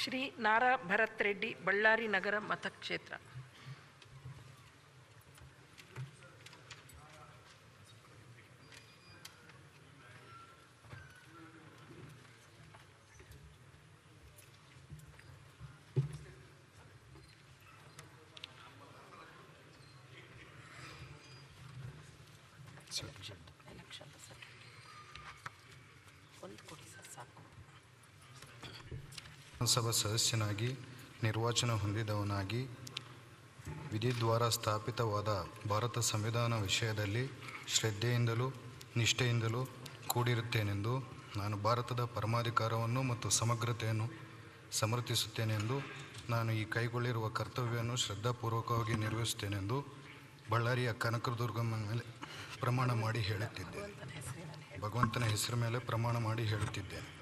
ಶ್ರೀ ನಾರಾ ಭರತ್ ರೆಡ್ಡಿ ಬಳ್ಳಾರಿ ನಗರ ಮತಕ್ಷೇತ್ರ ಒಂದು ಕೊಡಿ ಸರ್ ಸಾಕು ವಿಧಾನಸಭಾ ಸದಸ್ಯನಾಗಿ ನಿರ್ವಾಚನ ಹೊಂದಿದವನಾಗಿ ವಿಧಿದ್ವಾರ ಸ್ಥಾಪಿತವಾದ ಭಾರತ ಸಂವಿಧಾನ ವಿಷಯದಲ್ಲಿ ಶ್ರದ್ಧೆಯಿಂದಲೂ ನಿಷ್ಠೆಯಿಂದಲೂ ಕೂಡಿರುತ್ತೇನೆಂದು ನಾನು ಭಾರತದ ಪರಮಾಧಿಕಾರವನ್ನು ಮತ್ತು ಸಮಗ್ರತೆಯನ್ನು ಸಮರ್ಥಿಸುತ್ತೇನೆಂದು ನಾನು ಈ ಕೈಗೊಳ್ಳಿರುವ ಕರ್ತವ್ಯವನ್ನು ಶ್ರದ್ಧಾಪೂರ್ವಕವಾಗಿ ನಿರ್ವಹಿಸುತ್ತೇನೆಂದು ಬಳ್ಳಾರಿಯ ಕನಕದುರ್ಗಮ್ಮ ಮೇಲೆ ಪ್ರಮಾಣ ಮಾಡಿ ಹೇಳುತ್ತಿದ್ದೇನೆ ಭಗವಂತನ ಹೆಸರಿನಲ್ಲಿ ಭಗವಂತನ ಹೆಸರ ಮೇಲೆ ಪ್ರಮಾಣ ಮಾಡಿ ಹೇಳುತ್ತಿದ್ದೇನೆ